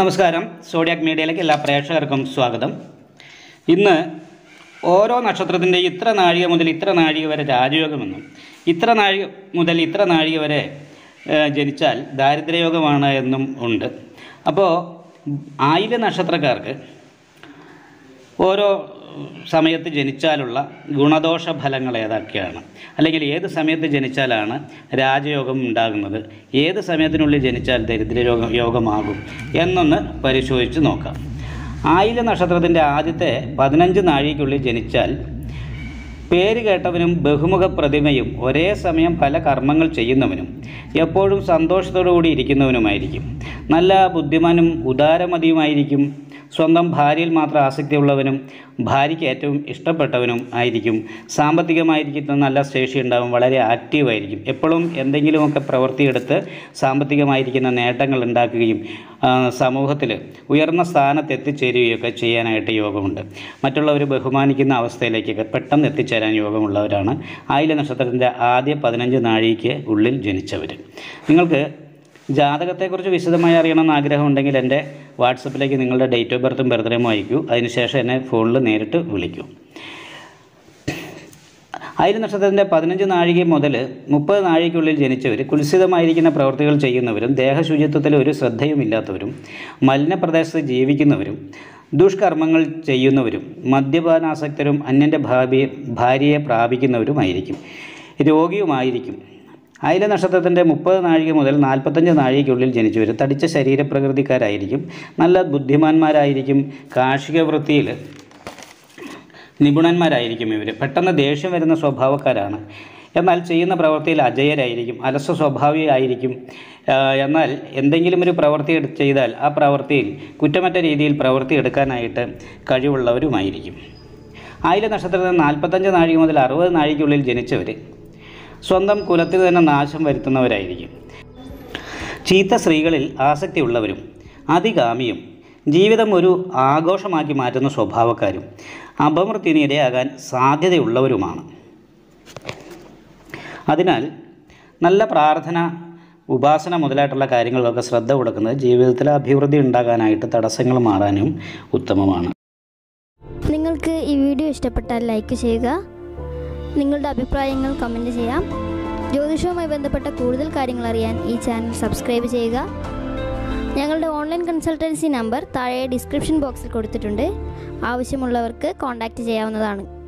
നമസ്കാരം സോഡിയാക് മീഡിയയിലേക്ക് എല്ലാ പ്രേക്ഷകർക്കും സ്വാഗതം ഇന്ന് ഓരോ നക്ഷത്രത്തിൻ്റെ ഇത്ര നാഴിക മുതൽ ഇത്ര നാഴിക വരെ രാജയോഗമെന്നും ഇത്ര നാഴിക മുതൽ ഇത്ര നാഴിക വരെ ഏഹ്, ജനിച്ചാൽ ദാരിദ്ര്യയോഗമാണ് എന്നും ഉണ്ട് അപ്പോൾ ആയിര നക്ഷത്രക്കാർക്ക് ഓരോ സമയത്ത് ജനിച്ചാലുള്ള ഗുണദോഷ ഫലങ്ങൾ ഏതൊക്കെയാണ് അല്ലെങ്കിൽ ഏത് സമയത്ത് ജനിച്ചാലാണ് രാജയോഗം ഉണ്ടാകുന്നത് ഏത് സമയത്തിനുള്ളിൽ ജനിച്ചാൽ ദരിദ്രയോഗം യോഗമാകും എന്നൊന്ന് പരിശോധിച്ച് നോക്കാം ആയില നക്ഷത്രത്തിൻ്റെ ആദ്യത്തെ പതിനഞ്ച് നാഴികയ്ക്കുള്ളിൽ ജനിച്ചാൽ പേര് കേട്ടവനും ബഹുമുഖ പ്രതിമയും ഒരേ സമയം പല കർമ്മങ്ങൾ ചെയ്യുന്നവനും എപ്പോഴും സന്തോഷത്തോടു കൂടി ഇരിക്കുന്നവനുമായിരിക്കും നല്ല ബുദ്ധിമാനും ഉദാരമതിയുമായിരിക്കും സ്വന്തം ഭാര്യയിൽ മാത്രം ആസക്തിയുള്ളവനും ഭാര്യയ്ക്ക് ഏറ്റവും ഇഷ്ടപ്പെട്ടവനും ആയിരിക്കും സാമ്പത്തികമായിരിക്കുന്ന നല്ല ശേഷി ഉണ്ടാവും വളരെ ആക്റ്റീവായിരിക്കും എപ്പോഴും എന്തെങ്കിലുമൊക്കെ പ്രവൃത്തിയെടുത്ത് സാമ്പത്തികമായിരിക്കുന്ന നേട്ടങ്ങൾ ഉണ്ടാക്കുകയും സമൂഹത്തിൽ ഉയർന്ന സ്ഥാനത്ത് എത്തിച്ചേരുകയൊക്കെ ചെയ്യാനായിട്ട് യോഗമുണ്ട് മറ്റുള്ളവർ ബഹുമാനിക്കുന്ന അവസ്ഥയിലേക്കൊക്കെ പെട്ടെന്ന് എത്തിച്ചേരാൻ യോഗമുള്ളവരാണ് ആയില നക്ഷത്രത്തിൻ്റെ ആദ്യ പതിനഞ്ച് നാഴികയ്ക്ക് ഉള്ളിൽ ജനിച്ചവർ നിങ്ങൾക്ക് ജാതകത്തെക്കുറിച്ച് വിശദമായി അറിയണമെന്ന് ആഗ്രഹമുണ്ടെങ്കിൽ എൻ്റെ വാട്സപ്പിലേക്ക് നിങ്ങളുടെ ഡേറ്റ് ഓഫ് ബർത്തും ബർത്ത്ഡേയും അയക്കൂ അതിനുശേഷം എന്നെ ഫോണിൽ നേരിട്ട് വിളിക്കൂ ആയിരം നക്ഷത്രത്തിൻ്റെ പതിനഞ്ച് നാഴിക മുതൽ മുപ്പത് നാഴികയ്ക്കുള്ളിൽ ജനിച്ചവർ കുൽസിതമായിരിക്കുന്ന പ്രവൃത്തികൾ ചെയ്യുന്നവരും ദേഹശുചിത്വത്തിൽ ഒരു ശ്രദ്ധയുമില്ലാത്തവരും മലിനപ്രദേശത്ത് ജീവിക്കുന്നവരും ദുഷ്കർമ്മങ്ങൾ ചെയ്യുന്നവരും മദ്യപാനാസക്തരും അന്യൻ്റെ ഭാവി ഭാര്യയെ പ്രാപിക്കുന്നവരുമായിരിക്കും രോഗിയുമായിരിക്കും ആയില നക്ഷത്രത്തിൻ്റെ മുപ്പത് നാഴിക മുതൽ നാൽപ്പത്തഞ്ച് നാഴികയ്ക്കുള്ളിൽ ജനിച്ചവർ തടിച്ച ശരീരപ്രകൃതിക്കാരായിരിക്കും നല്ല ബുദ്ധിമാന്മാരായിരിക്കും കാർഷിക വൃത്തിയിൽ നിപുണന്മാരായിരിക്കും ഇവർ പെട്ടെന്ന് ദേഷ്യം വരുന്ന സ്വഭാവക്കാരാണ് എന്നാൽ ചെയ്യുന്ന പ്രവൃത്തിയിൽ അജയരായിരിക്കും അലസ സ്വഭാവിയായിരിക്കും ആ, എന്നാൽ എന്തെങ്കിലും ഒരു പ്രവൃത്തി എടു- ചെയ്താൽ ആ പ്രവൃത്തിയിൽ കുറ്റമറ്റ രീതിയിൽ പ്രവൃത്തി എടുക്കാനായിട്ട് കഴിവുള്ളവരുമായിരിക്കും ആയില നക്ഷത്രത്തിൽ നാൽപ്പത്തഞ്ച് നാഴിക മുതൽ അറുപത് നാഴികയ്ക്കുള്ളിൽ ജനിച്ചവർ സ്വന്തം കുലത്തിൽ തന്നെ നാശം വരുത്തുന്നവരായിരിക്കും ചീത്ത സ്ത്രീകളിൽ ആസക്തിയുള്ളവരും അതികാമിയും ജീവിതം ഒരു ആഘോഷമാക്കി മാറ്റുന്ന സ്വഭാവക്കാരും അപമൃത്യുവിന് ഇടയാകാൻ സാധ്യതയുള്ളവരുമാണ് അതിനാൽ നല്ല പ്രാർത്ഥന ഉപാസന മുതലായിട്ടുള്ള കാര്യങ്ങളിലൊക്കെ ശ്രദ്ധ കൊടുക്കുന്നത് ജീവിതത്തിൽ അഭിവൃദ്ധി ഉണ്ടാകാനായിട്ട് തടസ്സങ്ങൾ മാറാനും ഉത്തമമാണ് നിങ്ങൾക്ക് ഈ വീഡിയോ ഇഷ്ടപ്പെട്ടാൽ ലൈക്ക് ചെയ്യുക നിങ്ങളുടെ അഭിപ്രായങ്ങൾ കമൻറ്റ് ചെയ്യാം ജ്യോതിഷവുമായി ബന്ധപ്പെട്ട കൂടുതൽ കാര്യങ്ങൾ അറിയാൻ ഈ ചാനൽ സബ്സ്ക്രൈബ് ചെയ്യുക ഞങ്ങളുടെ ഓൺലൈൻ കൺസൾട്ടൻസി നമ്പർ താഴെ ഡിസ്ക്രിപ്ഷൻ ബോക്സിൽ കൊടുത്തിട്ടുണ്ട് ആവശ്യമുള്ളവർക്ക് കോൺടാക്റ്റ് ചെയ്യാവുന്നതാണ്